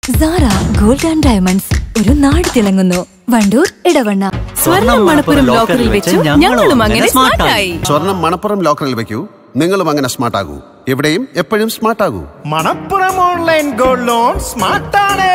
Sara gold and diamonds ഒരു നാട് തിളങ്ങുന്നു വണ്ടൂർ ഇടവണ്ണ സ്വർണ്ണം മണപ്പുറം ലോക്കറിൽ വെച്ചു ഞങ്ങളും അങ്ങനെ സ്മാർട്ടായി സ്വർണം മണപ്പുറം ലോക്കറിൽ വെക്കൂ നിങ്ങളും അങ്ങനെ സ്മാർട്ട് ആകൂ എവിടെയും എപ്പോഴും സ്മാർട്ട് ആകൂ മണപ്പുറം ഓൺലൈൻ ഗോൾഡ് ലോൺ സ്മാർട്ടാണ്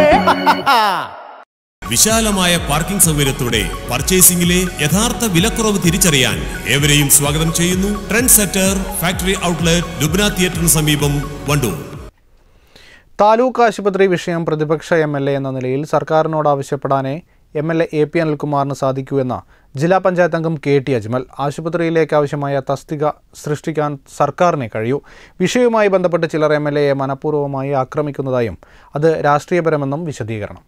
വിശാലമായ പാർക്കിംഗ് സൗകര്യത്തോടെ പർച്ചേസിംഗിലെ യഥാർത്ഥ വിലക്കുറവ് തിരിച്ചറിയാൻ ഏവരെയും സ്വാഗതം ചെയ്യുന്നു trend setter factory outlet Lubna തിയേറ്ററിന് സമീപം വണ്ടൂർ താലൂക്ക് ആശുപത്രി വിഷയം പ്രതിപക്ഷ എം എൽ എ എന്ന നിലയിൽ സർക്കാരിനോട് ആവശ്യപ്പെടാനേ M L A A P അനിൽകുമാറിന് സാധിക്കൂ എന്ന ജില്ലാ പഞ്ചായത്ത് അംഗം കെ ടി അജ്മൽ ആശുപത്രിയിലേക്ക് ആവശ്യമായ തസ്തിക സൃഷ്ടിക്കാൻ സർക്കാരിനെ കഴിയൂ വിഷയവുമായി ബന്ധപ്പെട്ട് ചിലർ എം എൽ എയെ മനഃപൂർവ്വമായി ആക്രമിക്കുന്നതായും അത് രാഷ്ട്രീയപരമെന്നും വിശദീകരണം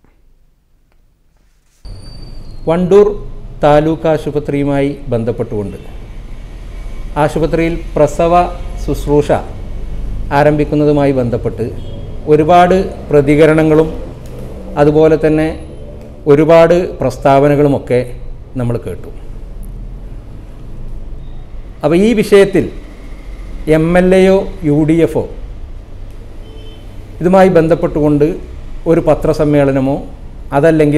വണ്ടൂർ താലൂക്ക് ആശുപത്രിയുമായി ബന്ധപ്പെട്ടുകൊണ്ട് ആശുപത്രിയിൽ പ്രസവ ശുശ്രൂഷ ആരംഭിക്കുന്നതുമായി ബന്ധപ്പെട്ട് ഒരുപാട് പ്രതികരണങ്ങളും അതുപോലെ തന്നെ ഒരുപാട് പ്രസ്താവനകളുമൊക്കെ നമ്മൾ കേട്ടു അപ്പോൾ ഈ വിഷയത്തിൽ എം എൽ എയോ യു ഡി എഫോ ഇതുമായി ബന്ധപ്പെട്ടുകൊണ്ട് ഒരു പത്രസമ്മേളനമോ അതല്ലെങ്കിൽ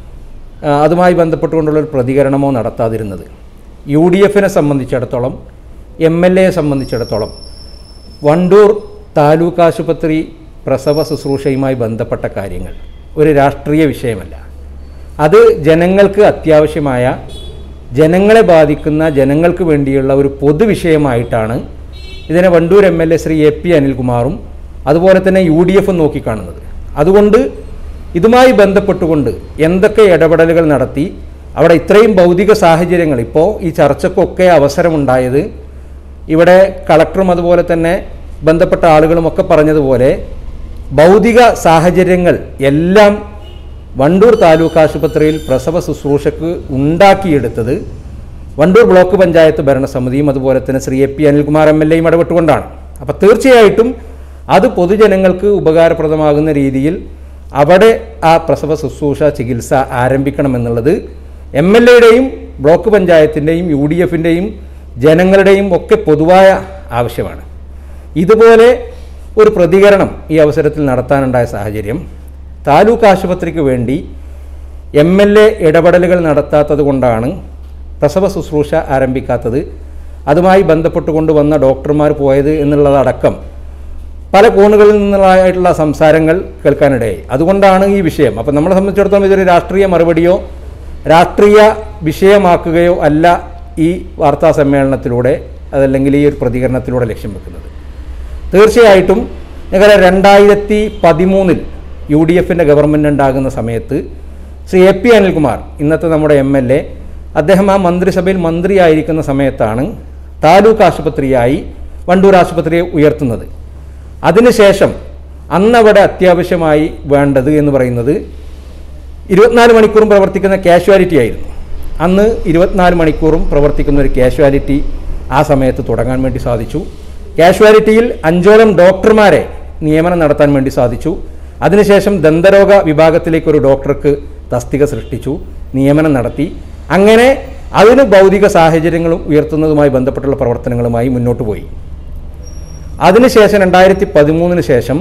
ആ, അതുമായി ബന്ധപ്പെട്ടുകൊണ്ടുള്ള ഒരു പ്രതികരണമോ നടത്താതിരുന്നത് യു ഡി എഫിനെ സംബന്ധിച്ചിടത്തോളം എം എൽ എയെ സംബന്ധിച്ചിടത്തോളം വണ്ടൂർ താലൂക്ക് ആശുപത്രി പ്രസവ ശുശ്രൂഷയുമായി ബന്ധപ്പെട്ട കാര്യങ്ങൾ ഒരു രാഷ്ട്രീയ വിഷയമല്ല അത് ജനങ്ങൾക്ക് അത്യാവശ്യമായ ജനങ്ങളെ ബാധിക്കുന്ന ജനങ്ങൾക്ക് വേണ്ടിയുള്ള ഒരു പൊതുവിഷയമായിട്ടാണ് ഇതിനെ Wandoor M L A Shri A P അനിൽകുമാറും അതുപോലെ തന്നെ യു ഡി എഫും നോക്കിക്കാണുന്നത് അതുകൊണ്ട് ഇതുമായി ബന്ധപ്പെട്ടുകൊണ്ട് എന്തൊക്കെ ഇടപെടലുകൾ നടത്തി അവിടെ ഇത്രയും ഭൗതിക സാഹചര്യങ്ങൾ ഇപ്പോൾ ഈ ചർച്ചക്കൊക്കെ അവസരമുണ്ടായത് ഇവിടെ കളക്ടറും അതുപോലെ തന്നെ ബന്ധപ്പെട്ട ആളുകളുമൊക്കെ പറഞ്ഞതുപോലെ ഭൗതിക സാഹചര്യങ്ങൾ എല്ലാം വണ്ടൂർ താലൂക്ക് ആശുപത്രിയിൽ പ്രസവ ശുശ്രൂഷക്ക് ഉണ്ടാക്കിയെടുത്തത് വണ്ടൂർ ബ്ലോക്ക് പഞ്ചായത്ത് ഭരണസമിതിയും അതുപോലെ തന്നെ Shri A P Anilkumar M L എയും ഇടപെട്ടുകൊണ്ടാണ് അപ്പോൾ തീർച്ചയായിട്ടും അത് പൊതുജനങ്ങൾക്ക് ഉപകാരപ്രദമാകുന്ന രീതിയിൽ അവിടെ ആ പ്രസവ ശുശ്രൂഷ ചികിത്സ ആരംഭിക്കണമെന്നുള്ളത് എം എൽ എയുടെയും ബ്ലോക്ക് പഞ്ചായത്തിൻ്റെയും യു ഡി എഫിൻ്റെയും ജനങ്ങളുടെയും ഒക്കെ പൊതുവായ ആവശ്യമാണ് ഇതുപോലെ ഒരു പ്രതികരണം ഈ അവസരത്തിൽ നടത്താനുണ്ടായ സാഹചര്യം താലൂക്ക് ആശുപത്രിക്ക് വേണ്ടി എം എൽ എ ഇടപെടലുകൾ നടത്താത്തത് കൊണ്ടാണ് പ്രസവ ശുശ്രൂഷ ആരംഭിക്കാത്തത് അതുമായി ബന്ധപ്പെട്ടുകൊണ്ട് വന്ന ഡോക്ടർമാർ പോയത് എന്നുള്ളതടക്കം പല കോണുകളിൽ നിന്നുള്ളതായിട്ടുള്ള സംസാരങ്ങൾ കേൾക്കാനിടയായി അതുകൊണ്ടാണ് ഈ വിഷയം അപ്പം നമ്മളെ സംബന്ധിച്ചിടത്തോളം ഇതൊരു രാഷ്ട്രീയ മറുപടിയോ രാഷ്ട്രീയ വിഷയമാക്കുകയോ അല്ല ഈ വാർത്താ സമ്മേളനത്തിലൂടെ അതല്ലെങ്കിൽ ഈ ഒരു പ്രതികരണത്തിലൂടെ ലക്ഷ്യം വെക്കുന്നത് തീർച്ചയായിട്ടും ഞങ്ങൾ രണ്ടായിരത്തി പതിമൂന്നിൽ യു ഡി എഫിൻ്റെ ഗവൺമെൻറ് ഉണ്ടാകുന്ന സമയത്ത് ശ്രീ എ പി അനിൽകുമാർ ഇന്നത്തെ നമ്മുടെ എം എൽ എ അദ്ദേഹം ആ മന്ത്രിസഭയിൽ മന്ത്രിയായിരിക്കുന്ന സമയത്താണ് താലൂക്ക് ആശുപത്രിയായി വണ്ടൂർ ആശുപത്രിയെ ഉയർത്തുന്നത് അതിനുശേഷം അന്നവിടെ അത്യാവശ്യമായി വേണ്ടത് എന്ന് പറയുന്നത് ഇരുപത്തിനാല് മണിക്കൂറും പ്രവർത്തിക്കുന്ന കാഷ്വാലിറ്റി ആയിരുന്നു അന്ന് ഇരുപത്തിനാല് മണിക്കൂറും പ്രവർത്തിക്കുന്ന ഒരു കാഷ്വാലിറ്റി ആ സമയത്ത് തുടങ്ങാൻ വേണ്ടി സാധിച്ചു കാഷ്വാലിറ്റിയിൽ അഞ്ചോളം ഡോക്ടർമാരെ നിയമനം നടത്താൻ വേണ്ടി സാധിച്ചു അതിനുശേഷം ദന്തരോഗ വിഭാഗത്തിലേക്ക് ഒരു ഡോക്ടർക്ക് തസ്തിക സൃഷ്ടിച്ചു നിയമനം നടത്തി അങ്ങനെ അതിന് ഭൗതിക സാഹചര്യങ്ങളും ഉയർത്തുന്നതുമായി ബന്ധപ്പെട്ടുള്ള പ്രവർത്തനങ്ങളുമായി മുന്നോട്ട് പോയി അതിനുശേഷം രണ്ടായിരത്തി പതിമൂന്നിന് ശേഷം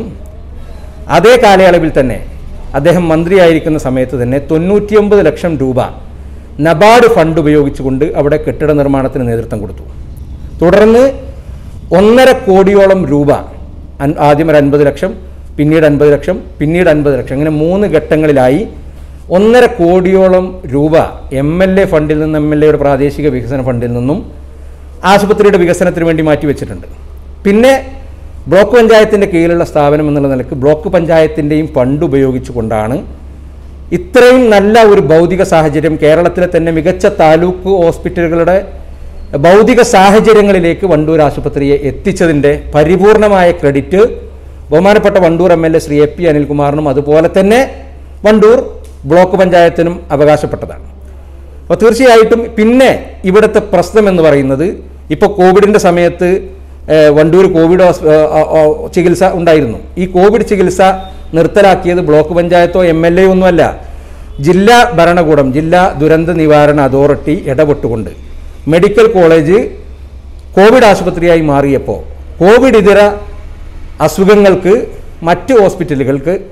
അതേ കാലയളവിൽ തന്നെ അദ്ദേഹം മന്ത്രിയായിരിക്കുന്ന സമയത്ത് തന്നെ തൊണ്ണൂറ്റിയൊമ്പത് ലക്ഷം രൂപ നബാർഡ് ഫണ്ട് ഉപയോഗിച്ചുകൊണ്ട് അവിടെ കെട്ടിട നിർമ്മാണത്തിന് നേതൃത്വം കൊടുത്തു തുടർന്ന് ഒന്നര കോടിയോളം രൂപ അൻ- ആദ്യം ഒരു അൻപത് ലക്ഷം പിന്നീട് അൻപത് ലക്ഷം പിന്നീട് അൻപത് ലക്ഷം അങ്ങനെ മൂന്ന് ഘട്ടങ്ങളിലായി ഒന്നര കോടിയോളം രൂപ എം എൽ എ ഫണ്ടിൽ നിന്ന് എം എൽ എയുടെ പ്രാദേശിക വികസന ഫണ്ടിൽ നിന്നും ആശുപത്രിയുടെ വികസനത്തിന് വേണ്ടി മാറ്റിവെച്ചിട്ടുണ്ട് പിന്നെ ബ്ലോക്ക് പഞ്ചായത്തിൻ്റെ കീഴിലുള്ള സ്ഥാപനം എന്നുള്ള നിലക്ക് ബ്ലോക്ക് പഞ്ചായത്തിൻ്റെയും ഫണ്ട് ഉപയോഗിച്ചുകൊണ്ടാണ് ഇത്രയും നല്ല ഒരു ഭൗതിക സാഹചര്യം കേരളത്തിലെ തന്നെ മികച്ച താലൂക്ക് ഹോസ്പിറ്റലുകളുടെ ഭൗതിക സാഹചര്യങ്ങളിലേക്ക് വണ്ടൂർ ആശുപത്രിയെ എത്തിച്ചതിൻ്റെ പരിപൂർണമായ ക്രെഡിറ്റ് ബഹുമാനപ്പെട്ട Wandoor M L A Shri A P അനിൽകുമാറിനും അതുപോലെ തന്നെ വണ്ടൂർ ബ്ലോക്ക് പഞ്ചായത്തിനും അവകാശപ്പെട്ടതാണ് അപ്പോൾ തീർച്ചയായിട്ടും പിന്നെ ഇവിടുത്തെ പ്രശ്നം എന്ന് പറയുന്നത് ഇപ്പോൾ കോവിഡിൻ്റെ സമയത്ത് ഏഹ്, വണ്ടൂർ കോവിഡ് ഹോസ്- ഏഹ്, ആ, ആ, ചികിത്സ ഉണ്ടായിരുന്നു ഈ കോവിഡ് ചികിത്സ നിർത്തലാക്കിയത് ബ്ലോക്ക് പഞ്ചായത്തോ എം എൽ എ ഒന്നുമല്ല ജില്ലാ ഭരണകൂടം ജില്ലാ ദുരന്ത നിവാരണ അതോറിറ്റി ഇടപെട്ടുകൊണ്ട് മെഡിക്കൽ കോളേജ് കോവിഡ് ആശുപത്രിയായി മാറിയപ്പോൾ കോവിഡ് ഇതര അസുഖങ്ങൾക്ക് മറ്റ് ഹോസ്പിറ്റലുകൾക്ക്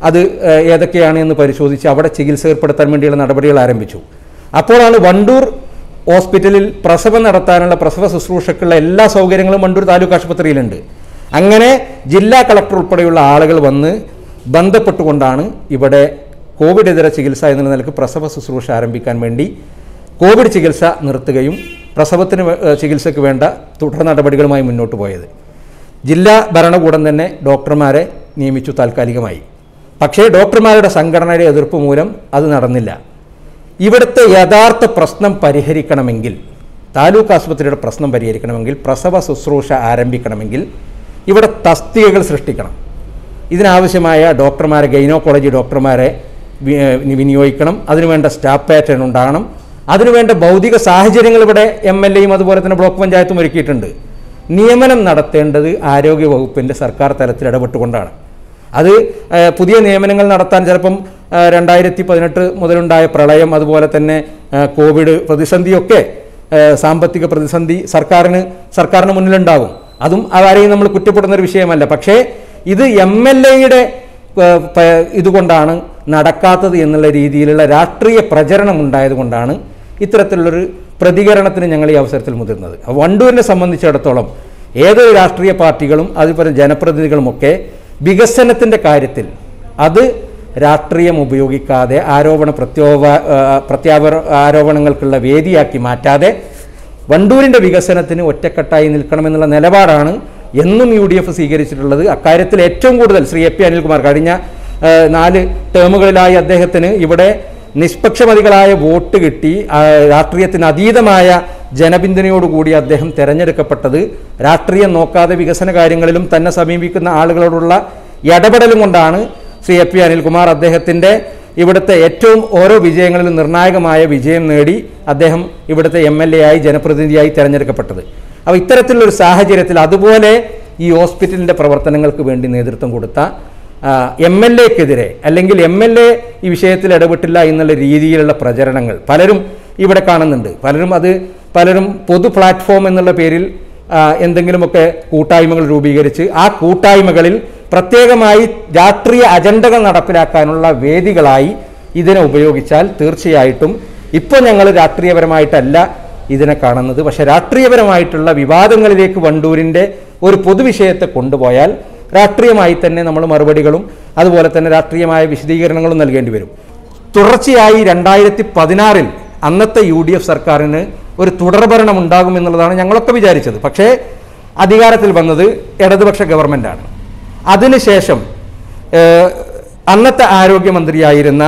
അത് ഏഹ്, ഏതൊക്കെയാണ് എന്ന് പരിശോധിച്ച് അവിടെ ചികിത്സ ഏർപ്പെടുത്താൻ വേണ്ടിയുള്ള നടപടികൾ ആരംഭിച്ചു അപ്പോഴാണ് വണ്ടൂർ ഹോസ്പിറ്റലിൽ പ്രസവം നടത്താനുള്ള പ്രസവ ശുശ്രൂഷക്കുള്ള എല്ലാ സൗകര്യങ്ങളും വണ്ടൂർ താലൂക്ക് ആശുപത്രിയിലുണ്ട് അങ്ങനെ ജില്ലാ കളക്ടർ ഉൾപ്പെടെയുള്ള ആളുകൾ വന്ന് ബന്ധപ്പെട്ടുകൊണ്ടാണ് ഇവിടെ കോവിഡ് ഇതര ചികിത്സ എന്നുള്ള നിലക്ക് പ്രസവ ശുശ്രൂഷ ആരംഭിക്കാൻ വേണ്ടി കോവിഡ് ചികിത്സ നിർത്തുകയും പ്രസവത്തിന് വേ- ഏഹ് ചികിത്സയ്ക്ക് വേണ്ട തുടർ നടപടികളുമായി മുന്നോട്ട് പോയത് ജില്ലാ ഭരണകൂടം തന്നെ ഡോക്ടർമാരെ നിയമിച്ചു താൽക്കാലികമായി പക്ഷേ ഡോക്ടർമാരുടെ സംഘടനയുടെ എതിർപ്പ് മൂലം അത് നടന്നില്ല ഇവിടുത്തെ യഥാർത്ഥ പ്രശ്നം പരിഹരിക്കണമെങ്കിൽ താലൂക്ക് ആശുപത്രിയുടെ പ്രശ്നം പരിഹരിക്കണമെങ്കിൽ പ്രസവ ശുശ്രൂഷ ആരംഭിക്കണമെങ്കിൽ ഇവിടെ തസ്തികകൾ സൃഷ്ടിക്കണം ഇതിനാവശ്യമായ ഡോക്ടർമാരെ ഗൈനോക്കോളജി ഡോക്ടർമാരെ വി- ഏഹ് വിനിയോഗിക്കണം അതിനുവേണ്ട സ്റ്റാഫ് പാറ്റേൺ ഉണ്ടാകണം അതിനുവേണ്ട ഭൗതിക സാഹചര്യങ്ങൾ ഇവിടെ എം എൽ എയും അതുപോലെ തന്നെ ബ്ലോക്ക് പഞ്ചായത്തും ഒരുക്കിയിട്ടുണ്ട് നിയമനം നടത്തേണ്ടത് ആരോഗ്യ വകുപ്പിൻ്റെ സർക്കാർ തലത്തിൽ ഇടപെട്ടുകൊണ്ടാണ് അത് ഏഹ്, പുതിയ നിയമനങ്ങൾ നടത്താൻ ചിലപ്പം ഏഹ്, രണ്ടായിരത്തി പതിനെട്ട് മുതലുണ്ടായ പ്രളയം അതുപോലെ തന്നെ ഏഹ്, കോവിഡ് പ്രതിസന്ധിയൊക്കെ ഏഹ്, സാമ്പത്തിക പ്രതിസന്ധി സർക്കാരിന് സർക്കാരിന് മുന്നിലുണ്ടാകും അതും ആരെയും നമ്മൾ കുറ്റപ്പെടുന്ന ഒരു വിഷയമല്ല പക്ഷേ ഇത് എം എൽ എയുടെ ഇതുകൊണ്ടാണ് നടക്കാത്തത് എന്നുള്ള രീതിയിലുള്ള രാഷ്ട്രീയ പ്രചരണം ഉണ്ടായതുകൊണ്ടാണ് ഇത്തരത്തിലുള്ളൊരു പ്രതികരണത്തിന് ഞങ്ങൾ ഈ അവസരത്തിൽ മുതിർന്നത് വണ്ടൂരിനെ സംബന്ധിച്ചിടത്തോളം ഏതൊരു രാഷ്ട്രീയ പാർട്ടികളും അതുപോലെ ജനപ്രതിനിധികളുമൊക്കെ വികസനത്തിൻ്റെ കാര്യത്തിൽ അത് രാഷ്ട്രീയം ഉപയോഗിക്കാതെ ആരോപണ പ്രത്യോപ പ്രത്യാപ ആരോപണങ്ങൾക്കുള്ള വേദിയാക്കി മാറ്റാതെ വണ്ടൂരിൻ്റെ വികസനത്തിന് ഒറ്റക്കെട്ടായി നിൽക്കണമെന്നുള്ള നിലപാടാണ് എന്നും യു ഡി എഫ് സ്വീകരിച്ചിട്ടുള്ളത് അക്കാര്യത്തിൽ ഏറ്റവും കൂടുതൽ ശ്രീ എ പി അനിൽകുമാർ കഴിഞ്ഞ ആ, നാല് ടേമുകളിലായി അദ്ദേഹത്തിന് ഇവിടെ നിഷ്പക്ഷമതികളായ വോട്ട് കിട്ടി ആ, രാഷ്ട്രീയത്തിന് അതീതമായ ജനപിന്തുണയോടുകൂടി അദ്ദേഹം തെരഞ്ഞെടുക്കപ്പെട്ടത് രാഷ്ട്രീയം നോക്കാതെ വികസന കാര്യങ്ങളിലും തന്നെ സമീപിക്കുന്ന ആളുകളോടുള്ള ഇടപെടലും കൊണ്ടാണ് ശ്രീ എ പി അനിൽകുമാർ അദ്ദേഹത്തിൻ്റെ ഇവിടുത്തെ ഏറ്റവും ഓരോ വിജയങ്ങളിലും നിർണായകമായ വിജയം നേടി അദ്ദേഹം ഇവിടുത്തെ എം എൽ എ ആയി ജനപ്രതിനിധിയായി തിരഞ്ഞെടുക്കപ്പെട്ടത് അപ്പോൾ ഇത്തരത്തിലുള്ളൊരു സാഹചര്യത്തിൽ അതുപോലെ ഈ ഹോസ്പിറ്റലിൻ്റെ പ്രവർത്തനങ്ങൾക്ക് വേണ്ടി നേതൃത്വം കൊടുത്ത എം എൽ എക്കെതിരെ അല്ലെങ്കിൽ എം എൽ എ ഈ വിഷയത്തിൽ ഇടപെട്ടില്ല എന്നുള്ള രീതിയിലുള്ള പ്രചരണങ്ങൾ പലരും ഇവിടെ കാണുന്നുണ്ട് പലരും അത് പലരും പൊതു പ്ലാറ്റ്ഫോം എന്നുള്ള പേരിൽ ആ, എന്തെങ്കിലുമൊക്കെ കൂട്ടായ്മകൾ രൂപീകരിച്ച് ആ കൂട്ടായ്മകളിൽ പ്രത്യേകമായി രാഷ്ട്രീയ അജണ്ടകൾ നടപ്പിലാക്കാനുള്ള വേദികളായി ഇതിനെ ഉപയോഗിച്ചാൽ തീർച്ചയായിട്ടും ഇപ്പോൾ ഞങ്ങൾ രാഷ്ട്രീയപരമായിട്ടല്ല ഇതിനെ കാണുന്നത് പക്ഷേ രാഷ്ട്രീയപരമായിട്ടുള്ള വിവാദങ്ങളിലേക്ക് വണ്ടൂരിൻ്റെ ഒരു പൊതുവിഷയത്തെ കൊണ്ടുപോയാൽ രാഷ്ട്രീയമായി തന്നെ നമ്മൾ മറുപടികളും അതുപോലെ തന്നെ രാഷ്ട്രീയമായ വിശദീകരണങ്ങളും നൽകേണ്ടി വരും തുടർച്ചയായി രണ്ടായിരത്തി പതിനാറിൽ അന്നത്തെ യു ഡി എഫ് സർക്കാരിന് ഒരു തുടർഭരണം ഉണ്ടാകും എന്നുള്ളതാണ് ഞങ്ങളൊക്കെ വിചാരിച്ചത് പക്ഷേ അധികാരത്തിൽ വന്നത് ഇടതുപക്ഷ ഗവൺമെൻറ്റാണ് അതിനുശേഷം ഏഹ്, അന്നത്തെ ആരോഗ്യമന്ത്രിയായിരുന്ന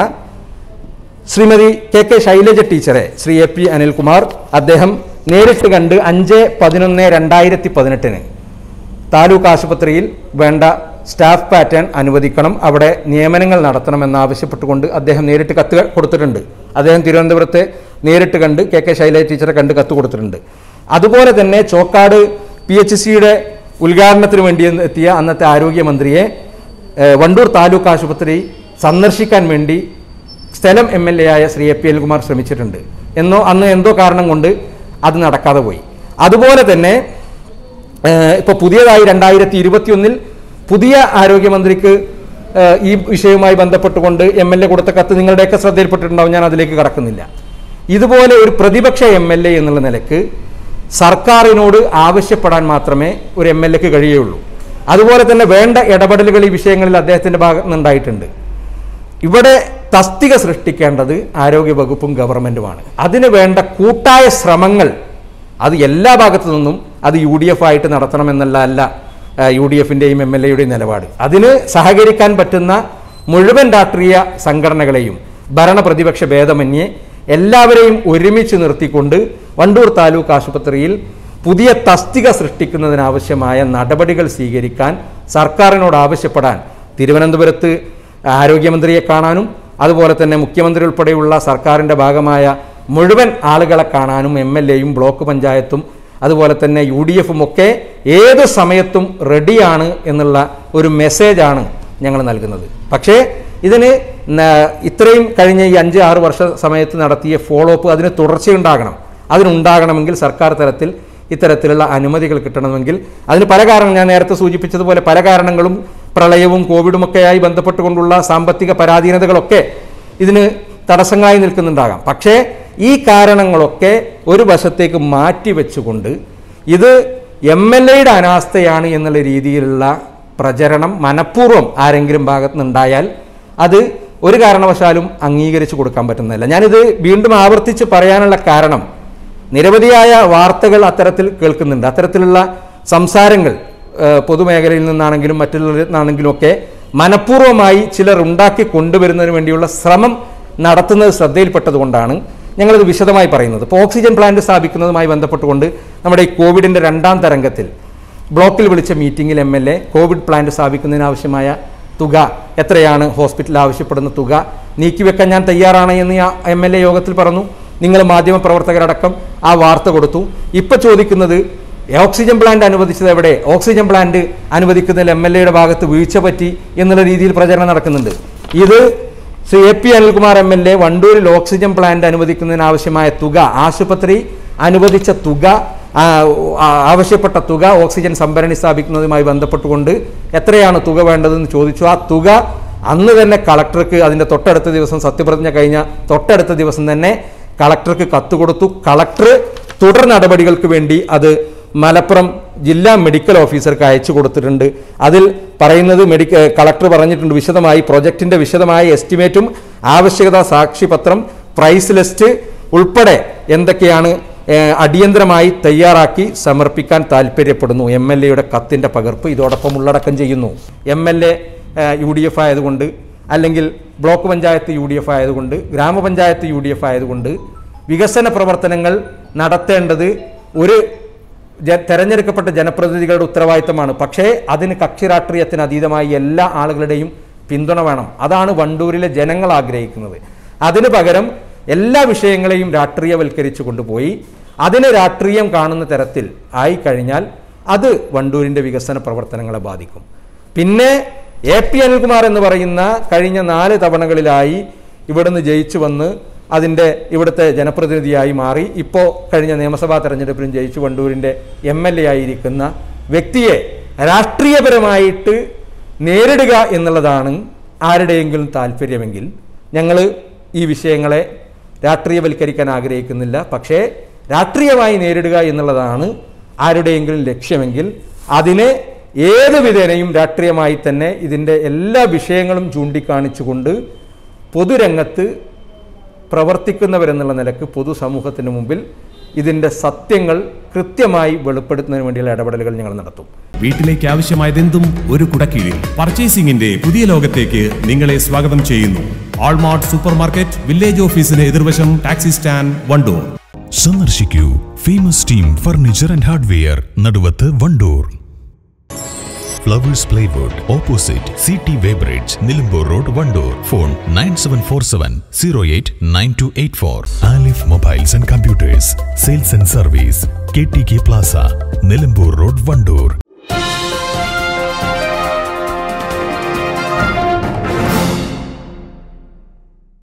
ശ്രീമതി കെ കെ ശൈലജ ടീച്ചറെ ശ്രീ എ പി അനിൽകുമാർ അദ്ദേഹം നേരിട്ട് കണ്ട് അഞ്ച് പതിനൊന്ന് രണ്ടായിരത്തി പതിനെട്ടിന് താലൂക്ക് ആശുപത്രിയിൽ വേണ്ട സ്റ്റാഫ് പാറ്റേൺ അനുവദിക്കണം അവിടെ നിയമനങ്ങൾ നടത്തണമെന്നാവശ്യപ്പെട്ടുകൊണ്ട് അദ്ദേഹം നേരിട്ട് കത്ത് കൊടുത്തിട്ടുണ്ട് അദ്ദേഹം തിരുവനന്തപുരത്തെ നേരിട്ട് കണ്ട് കെ കെ ശൈലജ ടീച്ചറെ കണ്ട് കത്ത് കൊടുത്തിട്ടുണ്ട് അതുപോലെ തന്നെ ചോക്കാട് പി എച്ച് സിയുടെ ഉദ്ഘാടനത്തിന് വേണ്ടി എത്തിയ അന്നത്തെ ആരോഗ്യമന്ത്രിയെ ഏഹ്, വണ്ടൂർ താലൂക്ക് ആശുപത്രി സന്ദർശിക്കാൻ വേണ്ടി സ്ഥലം എം എൽ എ ആയ ശ്രീ എ പി എൽകുമാർ ശ്രമിച്ചിട്ടുണ്ട് എന്നോ അന്ന് എന്തോ കാരണം കൊണ്ട് അത് നടക്കാതെ പോയി അതുപോലെ തന്നെ ഇപ്പോൾ പുതിയതായി രണ്ടായിരത്തി ഇരുപത്തിയൊന്നിൽ പുതിയ ആരോഗ്യമന്ത്രിക്ക് ഏഹ്, ഈ വിഷയവുമായി ബന്ധപ്പെട്ടുകൊണ്ട് എം എൽ എ കൊടുത്ത കത്ത് നിങ്ങളുടെയൊക്കെ ശ്രദ്ധയിൽപ്പെട്ടിട്ടുണ്ടാവും ഞാൻ അതിലേക്ക് കടക്കുന്നില്ല ഇതുപോലെ ഒരു പ്രതിപക്ഷ എം എൽ എ എന്നുള്ള നിലക്ക് സർക്കാരിനോട് ആവശ്യപ്പെടാൻ മാത്രമേ ഒരു എം എൽ എക്ക് കഴിയുള്ളൂ അതുപോലെ തന്നെ വേണ്ട ഇടപെടലുകൾ ഈ വിഷയങ്ങളിൽ അദ്ദേഹത്തിൻ്റെ ഭാഗത്ത് നിന്നുണ്ടായിട്ടുണ്ട് ഇവിടെ തസ്തിക സൃഷ്ടിക്കേണ്ടത് ആരോഗ്യ വകുപ്പും ഗവൺമെൻറ്റുമാണ് അതിന് വേണ്ട കൂട്ടായ ശ്രമങ്ങൾ അത് എല്ലാ ഭാഗത്തു നിന്നും അത് യു ഡി എഫ് ആയിട്ട് നടത്തണമെന്നല്ല അല്ല യു ഡി എഫിൻ്റെയും എം എൽ എയുടെയും നിലപാട് അതിന് സഹകരിക്കാൻ പറ്റുന്ന മുഴുവൻ രാഷ്ട്രീയ സംഘടനകളെയും ഭരണ പ്രതിപക്ഷ ഭേദമന്യേ എല്ലാവരെയും ഒരുമിച്ച് നിർത്തിക്കൊണ്ട് വണ്ടൂർ താലൂക്ക് ആശുപത്രിയിൽ പുതിയ തസ്തിക സൃഷ്ടിക്കുന്നതിനാവശ്യമായ നടപടികൾ സ്വീകരിക്കാൻ സർക്കാരിനോട് ആവശ്യപ്പെടാൻ തിരുവനന്തപുരത്ത് ആരോഗ്യമന്ത്രിയെ കാണാനും അതുപോലെ തന്നെ മുഖ്യമന്ത്രി ഉൾപ്പെടെയുള്ള സർക്കാരിൻ്റെ ഭാഗമായ മുഴുവൻ ആളുകളെ കാണാനും എം എൽ എയും ബ്ലോക്ക് പഞ്ചായത്തും അതുപോലെ തന്നെ യു ഡി എഫും ഒക്കെ ഏത് സമയത്തും റെഡിയാണ് എന്നുള്ള ഒരു മെസ്സേജാണ് ഞങ്ങൾ നൽകുന്നത് പക്ഷേ ഇതിന് ന- ഇത്രയും കഴിഞ്ഞ ഈ അഞ്ച് ആറ് വർഷ സമയത്ത് നടത്തിയ ഫോളോ അപ്പ് അതിന് തുടർച്ചയുണ്ടാകണം അതിനുണ്ടാകണമെങ്കിൽ സർക്കാർ തലത്തിൽ ഇത്തരത്തിലുള്ള അനുമതികൾ കിട്ടണമെങ്കിൽ അതിന് പല കാരണം ഞാൻ നേരത്തെ സൂചിപ്പിച്ചതുപോലെ പല കാരണങ്ങളും പ്രളയവും കോവിഡുമൊക്കെയായി ബന്ധപ്പെട്ടുകൊണ്ടുള്ള സാമ്പത്തിക പരാധീനതകളൊക്കെ ഇതിന് തടസ്സങ്ങളായി നിൽക്കുന്നുണ്ടാകാം പക്ഷേ ഈ കാരണങ്ങളൊക്കെ ഒരു വശത്തേക്ക് മാറ്റി വെച്ചുകൊണ്ട് ഇത് എം എൽ എയുടെ അനാസ്ഥയാണ് എന്നുള്ള രീതിയിലുള്ള പ്രചരണം മനഃപൂർവ്വം ആരെങ്കിലും ഭാഗത്തു നിന്നുണ്ടായാൽ അത് ഒരു കാരണവശാലും അംഗീകരിച്ചു കൊടുക്കാൻ പറ്റുന്നില്ല ഞാനിത് വീണ്ടും ആവർത്തിച്ച് പറയാനുള്ള കാരണം നിരവധിയായ വാർത്തകൾ അത്തരത്തിൽ കേൾക്കുന്നുണ്ട് അത്തരത്തിലുള്ള സംസാരങ്ങൾ ഏഹ്, പൊതുമേഖലയിൽ നിന്നാണെങ്കിലും മറ്റുള്ളവരിൽ ഒക്കെ മനഃപൂർവ്വമായി ചിലർ ഉണ്ടാക്കി കൊണ്ടുവരുന്നതിന് വേണ്ടിയുള്ള ശ്രമം നടത്തുന്നത് ശ്രദ്ധയിൽപ്പെട്ടതുകൊണ്ടാണ് ഞങ്ങളിത് വിശദമായി പറയുന്നത് ഇപ്പോൾ ഓക്സിജൻ പ്ലാന്റ് സ്ഥാപിക്കുന്നതുമായി ബന്ധപ്പെട്ടുകൊണ്ട് നമ്മുടെ ഈ കോവിഡിൻ്റെ രണ്ടാം തരംഗത്തിൽ ബ്ലോക്കിൽ വിളിച്ച മീറ്റിംഗിൽ M L A Covid plant സ്ഥാപിക്കുന്നതിനാവശ്യമായ തുക എത്രയാണ് ഹോസ്പിറ്റൽ ആവശ്യപ്പെടുന്ന തുക നീക്കിവെക്കാൻ ഞാൻ തയ്യാറാണ് എന്ന് ആ എം എൽ എ യോഗത്തിൽ പറഞ്ഞു നിങ്ങൾ മാധ്യമപ്രവർത്തകരടക്കം ആ വാർത്ത കൊടുത്തു ഇപ്പൊ ചോദിക്കുന്നത് ഓക്സിജൻ പ്ലാന്റ് അനുവദിച്ചത് എവിടെ ഓക്സിജൻ പ്ലാന്റ് അനുവദിക്കുന്നതിൽ എം എൽ എയുടെ ഭാഗത്ത് വീഴ്ച പറ്റി എന്നുള്ള രീതിയിൽ പ്രചരണം നടക്കുന്നുണ്ട് ഇത് Shri A P Anilkumar M L A വണ്ടൂരിൽ ഓക്സിജൻ പ്ലാന്റ് അനുവദിക്കുന്നതിന് ആവശ്യമായ തുക ആശുപത്രി അനുവദിച്ച തുക ആ, ആ, ആവശ്യപ്പെട്ട തുക ഓക്സിജൻ സംഭരണി സ്ഥാപിക്കുന്നതുമായി ബന്ധപ്പെട്ടുകൊണ്ട് എത്രയാണ് തുക വേണ്ടതെന്ന് ചോദിച്ചു ആ തുക അന്ന് തന്നെ കളക്ടർക്ക് അതിൻ്റെ തൊട്ടടുത്ത ദിവസം സത്യപ്രതിജ്ഞ കഴിഞ്ഞ തൊട്ടടുത്ത ദിവസം തന്നെ കളക്ടർക്ക് കത്ത് കൊടുത്തു കളക്ടർ തുടർ നടപടികൾക്ക് വേണ്ടി അത് മലപ്പുറം ജില്ലാ മെഡിക്കൽ ഓഫീസർക്ക് അയച്ചു കൊടുത്തിട്ടുണ്ട് അതിൽ പറയുന്നത് മെഡിക്ക കളക്ടർ പറഞ്ഞിട്ടുണ്ട് വിശദമായി പ്രൊജക്ടിന്റെ വിശദമായ എസ്റ്റിമേറ്റും ആവശ്യകത സാക്ഷിപത്രം പ്രൈസ് ലിസ്റ്റ് ഉൾപ്പെടെ എന്തൊക്കെയാണ് ഏഹ്, അടിയന്തരമായി തയ്യാറാക്കി സമർപ്പിക്കാൻ താല്പര്യപ്പെടുന്നു എം എൽ എയുടെ കത്തിൻ്റെ പകർപ്പ് ഇതോടൊപ്പം ഉള്ളടക്കം ചെയ്യുന്നു M L A U D F ആയതുകൊണ്ട് അല്ലെങ്കിൽ block panchayat U D F ആയതുകൊണ്ട് ഗ്രാമപഞ്ചായത്ത് യു ഡി എഫ് ആയതുകൊണ്ട് വികസന പ്രവർത്തനങ്ങൾ നടത്തേണ്ടത് ഒരു ജ തെരഞ്ഞെടുക്കപ്പെട്ട ജനപ്രതിനിധികളുടെ ഉത്തരവാദിത്തമാണ് പക്ഷേ അതിന് കക്ഷി രാഷ്ട്രീയത്തിന് അതീതമായി എല്ലാ ആളുകളുടെയും പിന്തുണ വേണം അതാണ് വണ്ടൂരിലെ ജനങ്ങൾ ആഗ്രഹിക്കുന്നത് അതിനു പകരം എല്ലാ വിഷയങ്ങളെയും രാഷ്ട്രീയവൽക്കരിച്ചു കൊണ്ടുപോയി അതിനെ രാഷ്ട്രീയം കാണുന്ന തരത്തിൽ ആയി കഴിഞ്ഞാൽ അത് വണ്ടൂരിൻ്റെ വികസന പ്രവർത്തനങ്ങളെ ബാധിക്കും പിന്നെ എ പി അനിൽകുമാർ എന്ന് പറയുന്ന കഴിഞ്ഞ നാല് തവണകളിലായി ഇവിടുന്ന് ജയിച്ചു വന്ന് അതിൻ്റെ ഇവിടുത്തെ ജനപ്രതിനിധിയായി മാറി ഇപ്പോൾ കഴിഞ്ഞ നിയമസഭാ തെരഞ്ഞെടുപ്പിലും ജയിച്ചു വണ്ടൂരിൻ്റെ എം എൽ എ ആയിരിക്കുന്ന വ്യക്തിയെ രാഷ്ട്രീയപരമായിട്ട് നേരിടുക എന്നുള്ളതാണ് ആരുടെയെങ്കിലും താല്പര്യമെങ്കിൽ ഞങ്ങൾ ഈ വിഷയങ്ങളെ രാഷ്ട്രീയവൽക്കരിക്കാൻ ആഗ്രഹിക്കുന്നില്ല പക്ഷേ രാഷ്ട്രീയമായി നേരിടുക എന്നുള്ളതാണ് ആരുടെയെങ്കിലും ലക്ഷ്യമെങ്കിൽ അതിനെ ഏത് വിധേനയും രാഷ്ട്രീയമായി തന്നെ ഇതിൻ്റെ എല്ലാ വിഷയങ്ങളും ചൂണ്ടിക്കാണിച്ചുകൊണ്ട് പൊതുരംഗത്ത് പ്രവർത്തിക്കുന്നവരെന്നുള്ള നിലക്ക് പൊതുസമൂഹത്തിന് മുമ്പിൽ ഇതിൻ്റെ സത്യങ്ങൾ കൃത്യമായി വെളിപ്പെടുത്തുന്നതിന് വേണ്ടിയുള്ള ഇടപെടലുകൾ ഞങ്ങൾ നടത്തും വീട്ടിലേക്ക് ആവശ്യമായതെന്തും ഒരു കുടക്കീഴിൽ പർച്ചേസിംഗിന്റെ പുതിയ ലോകത്തേക്ക് നിങ്ങളെ സ്വാഗതം ചെയ്യുന്നു ആൾമാർട്ട് സൂപ്പർ മാർക്കറ്റ് വില്ലേജ് ഓഫീസിന് എതിർവശം ടാക്സി സ്റ്റാൻഡ് വണ്ടൂർ സന്ദർശിക്കൂ famous team furniture and hardware Naduvath Wandoor flowers plywood opposite C T weighbridge Nilambur road Wandoor phone nine seven four seven zero eight nine two eight four Alif mobiles and computers sales and service K T K plaza Nilambur road Wandoor